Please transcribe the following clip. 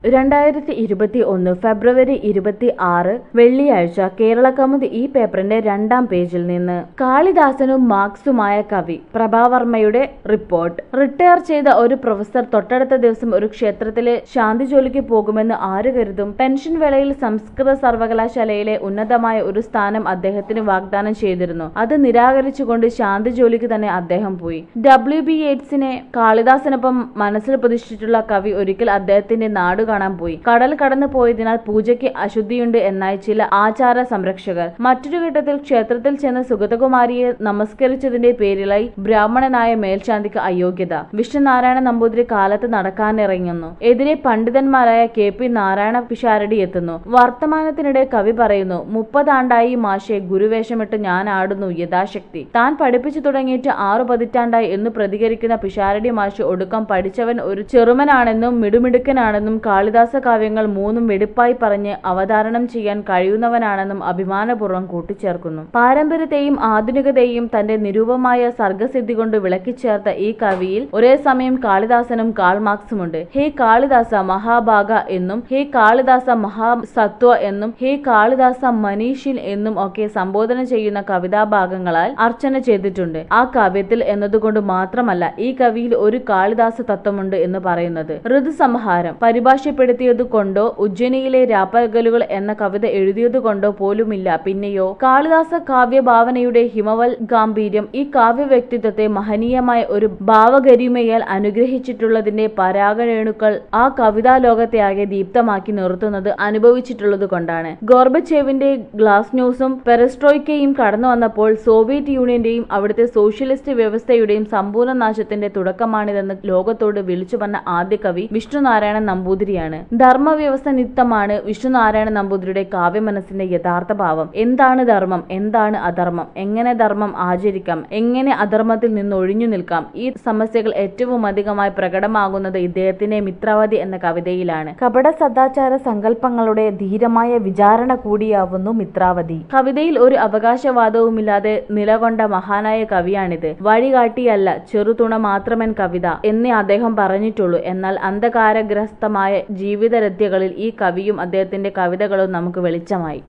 രണ്ടായിരത്തി ഇരുപത്തി ഒന്ന് ഫെബ്രുവരി ഇരുപത്തി ആറ് വെള്ളിയാഴ്ച കേരള കൗമുദി ഈ പേപ്പറിന്റെ രണ്ടാം പേജിൽ നിന്ന് കാളിദാസനും മാർക്സുമായ കവി പ്രഭാവർമ്മയുടെ റിപ്പോർട്ട് റിട്ടയർ ചെയ്ത ഒരു പ്രൊഫസർ തൊട്ടടുത്ത ദിവസം ഒരു ക്ഷേത്രത്തിലെ ശാന്തി ജോലിക്ക് പോകുമെന്ന് ആര് കരുതും പെൻഷൻ വേളയിൽ സംസ്കൃത സർവകലാശാലയിലെ ഉന്നതമായ ഒരു സ്ഥാനം അദ്ദേഹത്തിന് വാഗ്ദാനം ചെയ്തിരുന്നു അത് നിരാകരിച്ചുകൊണ്ട് ശാന്തി ജോലിക്ക് തന്നെ അദ്ദേഹം പോയി ഡബ്ല്യു ബി എയ്ഡ്സിനെ കാളിദാസനൊപ്പം മനസ്സിൽ പ്രതിഷ്ഠിച്ചിട്ടുള്ള കവി ഒരിക്കൽ അദ്ദേഹത്തിന്റെ നാട് കാണാൻ പോയി കടൽ കടന്നു പോയതിനാൽ പൂജയ്ക്ക് അശുദ്ധിയുണ്ട് എന്നായി ചില ആചാര സംരക്ഷകർ മറ്റൊരു ഘട്ടത്തിൽ ക്ഷേത്രത്തിൽ ചെന്ന് സുഗതകുമാരിയെ നമസ്കരിച്ചതിന്റെ പേരിലായി ബ്രാഹ്മണനായ മേൽശാന്തിക്ക് അയോഗ്യത വിഷ്ണുനാരായണ നമ്പൂതിരി കാലത്ത് നടക്കാനിറങ്ങുന്നു എതിരെ പണ്ഡിതന്മാരായ കെ പി നാരായണ പിഷാരടി എത്തുന്നു വർത്തമാനത്തിനിടെ കവി പറയുന്നു മുപ്പതാണ്ടായി മാഷെ ഗുരുവേഷമിട്ട് ഞാൻ ആടുന്നു യഥാശക്തി താൻ പഠിപ്പിച്ചു തുടങ്ങിയിട്ട് ആറു പതിറ്റാണ്ടായി എന്ന് പ്രതികരിക്കുന്ന പിഷാരടി മാഷ് ഒടുക്കം പഠിച്ചവൻ ഒരു ചെറുമനാണെന്നും മിടുമിടുക്കനാണെന്നും കാളിദാസ കാവ്യങ്ങൾ മൂന്നും വെടിപ്പായി പറഞ്ഞ് അവതാരണം ചെയ്യാൻ കഴിയുന്നവനാണെന്നും അഭിമാനപൂർവ്വം കൂട്ടിച്ചേർക്കുന്നു പാരമ്പര്യത്തെയും ആധുനികതയെയും തന്റെ നിരൂപമായ സർഗസിദ്ധി കൊണ്ട് വിളക്കിച്ചേർത്ത ഈ കവിയിൽ ഒരേ സമയം കാളിദാസനും കാൾ മാർക്സുമുണ്ട് ഹേ കാളിദാസ മഹാഭാഗ എന്നും ഹേ കാളിദാസ മഹാസത്വ എന്നും ഹേ കാളിദാസ മനീഷിൽ എന്നും ഒക്കെ സംബോധന ചെയ്യുന്ന കവിതാഭാഗങ്ങളാൽ അർച്ചന ചെയ്തിട്ടുണ്ട് ആ കാവ്യത്തിൽ എന്നതുകൊണ്ട് മാത്രമല്ല ഈ കവിയിൽ ഒരു കാളിദാസ തത്വമുണ്ട് എന്ന് പറയുന്നത് ഋതുസംഹാരം പരിഭാഷപ്പെടുത്തിയത് കൊണ്ടോ ഉജ്ജയിനിയിലെ രാപ്പകലുകൾ എന്ന കവിത എഴുതിയത് കൊണ്ടോ പോലുമില്ല പിന്നെയോ കാളിദാസ കാവ്യഭാവനയുടെ ഹിമവൽ ഗാംഭീര്യം ഈ കാവ്യ വ്യക്തിത്വത്തെ മഹനീയമായ ഒരു ഭാവഗരിമയാൽ അനുഗ്രഹിച്ചിട്ടുള്ളതിന്റെ പരാഗരേണുക്കൾ ആ കവിതാ ലോകത്തെ ആകെ ദീപ്തമാക്കി നിർത്തുന്നത് അനുഭവിച്ചിട്ടുള്ളത് കൊണ്ടാണ് ഗോർബച്ചേവിന്റെ ഗ്ലാസ് ന്യൂസും പെരസ്ട്രോയ്ക്കയും കടന്നു വന്നപ്പോൾ സോവിയറ്റ് യൂണിയന്റെയും അവിടുത്തെ സോഷ്യലിസ്റ്റ് വ്യവസ്ഥയുടെയും സമ്പൂർണ്ണ നാശത്തിന്റെ തുടക്കമാണിതെന്ന് ലോകത്തോട് വിളിച്ചു പറഞ്ഞ ആദ്യ കവി വിഷ്ണുനാരായണ നമ്പൂതിരിയാണ് ധർമ്മവ്യവസ്ഥ നിത്തമാണ് വിഷ്ണുനാരായണ നമ്പൂതിരിയുടെ കാവ്യമനസ്സിന്റെ യഥാർത്ഥ ഭാവം എന്താണ് ധർമ്മം എന്താണ് അധർമ്മം എങ്ങനെ ധർമ്മം ആചരിക്കാം എങ്ങനെ അധർമ്മത്തിൽ നിന്ന് ഒഴിഞ്ഞു നിൽക്കാം ഈ സമസ്യകൾ ഏറ്റവും അധികമായി പ്രകടമാകുന്നത് ഇദ്ദേഹത്തിന്റെ മിത്രാവതി എന്ന കവിതയിലാണ് കപട സദാചാര സങ്കല്പങ്ങളുടെ ധീരമായ വിചാരണ കൂടിയാവുന്നു മിത്രാവതി കവിതയിൽ ഒരു അവകാശവാദവുമില്ലാതെ നിലകൊണ്ട മഹാനായ കവിയാണിത് വഴികാട്ടിയല്ല ചെറുതുണ മാത്രമൻ കവിത എന്നേ അദ്ദേഹം പറഞ്ഞിട്ടുള്ളൂ എന്നാൽ അന്ധകാരഗ്രസ്തമായ ജീവിതരഥ്യകളിൽ ഈ കവിയും അദ്ദേഹത്തിന്റെ കവിതകളും നമുക്ക് വെളിച്ചമായി